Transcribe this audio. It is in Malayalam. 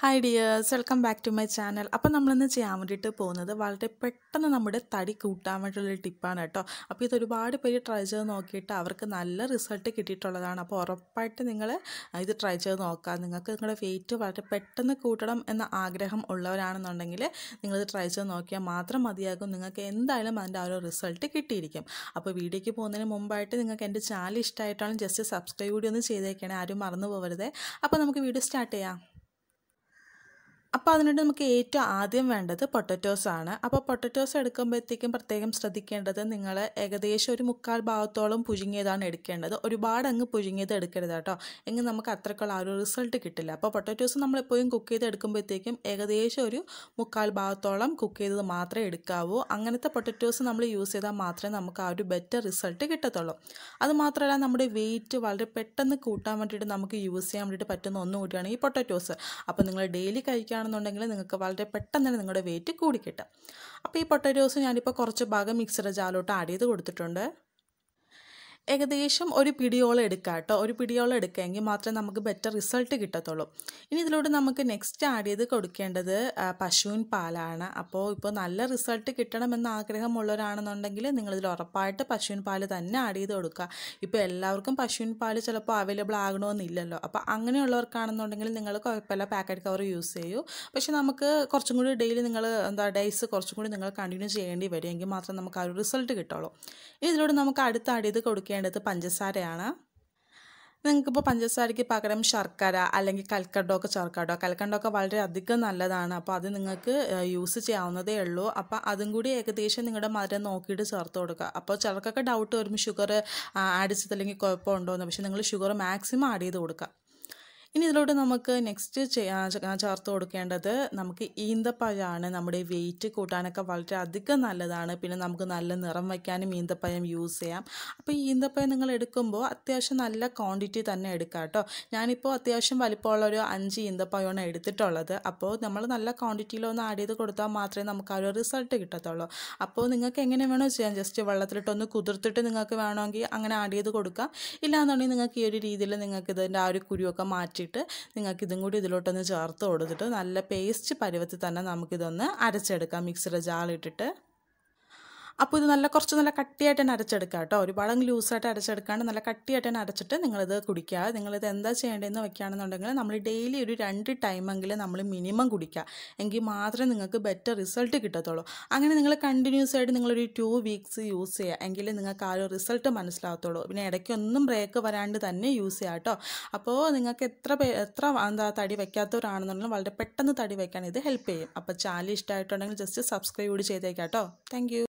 hi dears welcome back to my channel അപ്പോൾ നമ്മളിന്ന് ചെയ്യാൻ വേണ്ടിയിട്ട് പോകുന്നത് വളരെ പെട്ടെന്ന് നമ്മുടെ തടി കൂട്ടാൻ വേണ്ടിയിട്ടുള്ളൊരു ടിപ്പാണ് കേട്ടോ അപ്പോൾ ഇത് ഒരുപാട് പേര് ട്രൈ ചെയ്ത് നോക്കിയിട്ട് അവർക്ക് നല്ല റിസൾട്ട് കിട്ടിയിട്ടുള്ളതാണ് അപ്പോൾ ഉറപ്പായിട്ട് നിങ്ങൾ ഇത് ട്രൈ ചെയ്ത് നോക്കുക നിങ്ങൾക്ക് നിങ്ങളുടെ വെയിറ്റ് വളരെ പെട്ടെന്ന് കൂട്ടണം എന്ന ആഗ്രഹം ഉള്ളവരാണെന്നുണ്ടെങ്കിൽ നിങ്ങളിത് ട്രൈ ചെയ്ത് നോക്കിയാൽ മാത്രം മതിയാകും നിങ്ങൾക്ക് എന്തായാലും അതിൻ്റെ ആ ഒരു റിസൾട്ട് കിട്ടിയിരിക്കും അപ്പോൾ വീഡിയോയ്ക്ക് പോകുന്നതിന് മുമ്പായിട്ട് നിങ്ങൾക്ക് എൻ്റെ ചാനൽ ഇഷ്ടമായിട്ടാണ് ജസ്റ്റ് സബ്സ്ക്രൈബ് കൂടി ഒന്ന് ചെയ്തേക്കണേ ആരും മറന്നു പോകരുത് അപ്പോൾ നമുക്ക് വീഡിയോ സ്റ്റാർട്ട് ചെയ്യാം അപ്പോൾ അതിനുവേണ്ടി നമുക്ക് ഏറ്റവും ആദ്യം വേണ്ടത് പൊട്ടറ്റോസ് ആണ് അപ്പോൾ പൊട്ടറ്റോസ് എടുക്കുമ്പോഴത്തേക്കും പ്രത്യേകം ശ്രദ്ധിക്കേണ്ടത് നിങ്ങൾ ഏകദേശം ഒരു മുക്കാൽ ഭാഗത്തോളം പുഴുങ്ങിയതാണ് എടുക്കേണ്ടത് ഒരുപാട് അങ്ങ് പുഴുങ്ങിയത് എടുക്കരുത് കേട്ടോ എങ്കിൽ നമുക്ക് അത്രക്കുള്ള ആ ഒരു റിസൾട്ട് കിട്ടില്ല അപ്പോൾ പൊട്ടറ്റോസ് നമ്മളെപ്പോഴും കുക്ക് ചെയ്ത് എടുക്കുമ്പോഴത്തേക്കും ഏകദേശം ഒരു മുക്കാൽ ഭാഗത്തോളം കുക്ക് ചെയ്തത് മാത്രമേ എടുക്കാവൂ അങ്ങനത്തെ പൊട്ടറ്റോസ് നമ്മൾ യൂസ് ചെയ്താൽ മാത്രമേ നമുക്ക് ആ ഒരു ബെറ്റർ റിസൾട്ട് കിട്ടത്തുള്ളൂ അത് മാത്രമല്ല നമ്മുടെ വെയിറ്റ് വളരെ പെട്ടെന്ന് കൂട്ടാൻ വേണ്ടിയിട്ട് നമുക്ക് യൂസ് ചെയ്യാൻ വേണ്ടിയിട്ട് പറ്റുന്ന ഒന്നുകൂടിയാണ് ഈ പൊട്ടറ്റോസ് അപ്പോൾ നിങ്ങൾ ഡെയിലി കഴിക്കുകയാണെന്നുണ്ടെങ്കിൽ നിങ്ങൾക്ക് വളരെ പെട്ടെന്ന് തന്നെ നിങ്ങളുടെ വെയിറ്റ് കൂടിക്കിട്ടും അപ്പോൾ ഈ പൊട്ടറ്റോസ് ഞാനിപ്പോൾ കുറച്ച് ഭാഗം മിക്സഡ് ജാലോട്ട് ആഡ് ചെയ്ത് കൊടുത്തിട്ടുണ്ട് ഏകദേശം ഒരു പിടിയോളം എടുക്കുക കേട്ടോ ഒരു പിടിയോളം എടുക്കുകയെങ്കിൽ മാത്രമേ നമുക്ക് ബെറ്റർ റിസൾട്ട് കിട്ടത്തുള്ളൂ ഇനി ഇതിലൂടെ നമുക്ക് നെക്സ്റ്റ് ആഡ് ചെയ്ത് കൊടുക്കേണ്ടത് പശുവിൻ പാലാണ് അപ്പോൾ ഇപ്പോൾ നല്ല റിസൾട്ട് കിട്ടണമെന്ന് ആഗ്രഹമുള്ളവരാണെന്നുണ്ടെങ്കിൽ നിങ്ങളിതിൽ ഉറപ്പായിട്ട് പശുവിൻ പാൽ തന്നെ ആഡ് ചെയ്ത് കൊടുക്കുക ഇപ്പോൾ എല്ലാവർക്കും പശുവിൻ പാൽ ചിലപ്പോൾ അവൈലബിൾ ആകണമെന്നില്ലല്ലോ അപ്പോൾ അങ്ങനെയുള്ളവർക്കാണെന്നുണ്ടെങ്കിൽ നിങ്ങൾ കുഴപ്പമില്ല പാക്കറ്റ് കവർ യൂസ് ചെയ്യൂ പക്ഷേ നമുക്ക് കുറച്ചും കൂടി ഡെയിലി നിങ്ങൾ എന്താ ഡേയ്സ് കുറച്ചും കൂടി നിങ്ങൾ കണ്ടിന്യൂ ചെയ്യേണ്ടി വരും എങ്കിൽ മാത്രമേ നമുക്ക് ആ ഒരു റിസൾട്ട് കിട്ടുള്ളൂ ഇതിലൂടെ നമുക്ക് അടുത്ത് ആഡ് ചെയ്ത് കൊടുക്കുക കൊടുക്കേണ്ടത് പഞ്ചസാരയാണ് നിങ്ങൾക്കിപ്പോൾ പഞ്ചസാരയ്ക്ക് പകരം ശർക്കര അല്ലെങ്കിൽ കൽക്കണ്ടമൊക്കെ ചേർക്കാട്ടോ കൽക്കണ്ടമൊക്കെ വളരെ അധികം നല്ലതാണ് അപ്പോൾ അത് നിങ്ങൾക്ക് യൂസ് ചെയ്യാവുന്നതേ ഉള്ളൂ അപ്പോൾ അതും കൂടി ഏകദേശം നിങ്ങളുടെ മധുരം നോക്കിയിട്ട് ചേർത്ത് കൊടുക്കുക അപ്പോൾ ചിലർക്കൊക്കെ ഡൗട്ട് വരുമ്പോൾ ഷുഗർ ആഡ് ചെയ്തില്ലെങ്കിൽ കുഴപ്പമുണ്ടോയെന്ന് പക്ഷേ നിങ്ങൾ ഷുഗർ മാക്സിമം ആഡ് ചെയ്ത് കൊടുക്കുക ഇനി ഇതിലോട്ട് നമുക്ക് നെക്സ്റ്റ് ചേർത്ത് കൊടുക്കേണ്ടത് നമുക്ക് ഈന്തപ്പഴമാണ് നമ്മുടെ വെയിറ്റ് കൂട്ടാനൊക്കെ വളരെ അധികം നല്ലതാണ് പിന്നെ നമുക്ക് നല്ല നിറം വയ്ക്കാനും ഈന്തപ്പഴം യൂസ് ചെയ്യാം അപ്പോൾ ഈ ഈന്തപ്പഴം നിങ്ങൾ എടുക്കുമ്പോൾ അത്യാവശ്യം നല്ല ക്വാണ്ടിറ്റി തന്നെ എടുക്കുക കേട്ടോ ഞാനിപ്പോൾ അത്യാവശ്യം വലിപ്പമുള്ള ഒരു അഞ്ച് ഈന്തപ്പഴമാണ് എടുത്തിട്ടുള്ളത് അപ്പോൾ നമ്മൾ നല്ല ക്വാണ്ടിറ്റിയിലൊന്ന് ആഡ് ചെയ്ത് കൊടുത്താൽ മാത്രമേ നമുക്ക് ആ ഒരു റിസൾട്ട് കിട്ടത്തുള്ളൂ അപ്പോൾ നിങ്ങൾക്ക് എങ്ങനെ വേണോ ചെയ്യാം ജസ്റ്റ് വെള്ളത്തിലിട്ടൊന്ന് കുതിർത്തിട്ട് നിങ്ങൾക്ക് വേണമെങ്കിൽ അങ്ങനെ ആഡ് ചെയ്ത് കൊടുക്കാം ഇല്ലാന്നുണ്ടെങ്കിൽ നിങ്ങൾക്ക് ഈ ഒരു രീതിയിൽ നിങ്ങൾക്ക് ഇതിൻ്റെ ആ ഒരു കുരുവൊക്കെ മാറ്റി വെച്ചിട്ട് നിങ്ങൾക്ക് ഇതും കൂടി ഇതിലോട്ടൊന്ന് ചേർത്ത് കൊടുത്തിട്ട് നല്ല പേസ്റ്റ് പരുവത്തിൽ തന്നെ നമുക്കിതൊന്ന് അരച്ചെടുക്കാം മിക്സിയുടെ ജാളിട്ടിട്ട് അപ്പോൾ ഇത് നല്ല കുറച്ച് നല്ല കട്ടിയായിട്ട് തന്നെ അരച്ചെടുക്കുക കേട്ടോ ഒരുപാട് അങ്ങ് ലൂസായിട്ട് അരച്ചെടുക്കാണ്ട് നല്ല കട്ടിയായിട്ട് തന്നെ അരച്ചിട്ട് നിങ്ങളിത് കുടിക്കുക നിങ്ങളിത് എന്താ ചെയ്യേണ്ടതെന്ന് വെക്കുകയാണെന്നുണ്ടെങ്കിൽ നമ്മൾ ഡെയിലി ഒരു രണ്ട് ടൈമെങ്കിലും നമ്മൾ മിനിമം കുടിക്കുക എങ്കിൽ മാത്രമേ നിങ്ങൾക്ക് ബെറ്റർ റിസൾട്ട് കിട്ടത്തുള്ളൂ അങ്ങനെ നിങ്ങൾ കണ്ടിന്യൂസ് ആയിട്ട് നിങ്ങളൊരു ടു വീക്സ് യൂസ് ചെയ്യുക എങ്കിൽ നിങ്ങൾക്ക് ആ ഒരു റിസൾട്ട് മനസ്സിലാകത്തുള്ളൂ പിന്നെ ഇടയ്ക്കൊന്നും ബ്രേക്ക് വരാണ്ട് തന്നെ യൂസ് ചെയ്യുക കേട്ടോ അപ്പോൾ നിങ്ങൾക്ക് എത്ര പേ എത്ര എന്താ തടി വയ്ക്കാത്തവരാണെന്നുണ്ടെങ്കിലും വളരെ പെട്ടെന്ന് തടി വയ്ക്കാൻ ഇത് ഹെൽപ്പ് ചെയ്യും അപ്പോൾ ചാനൽ ഇഷ്ടമായിട്ടുണ്ടെങ്കിൽ ജസ്റ്റ് സബ്സ്ക്രൈബ് കൂടി ചെയ്തേക്കാം കേട്ടോ താങ്ക്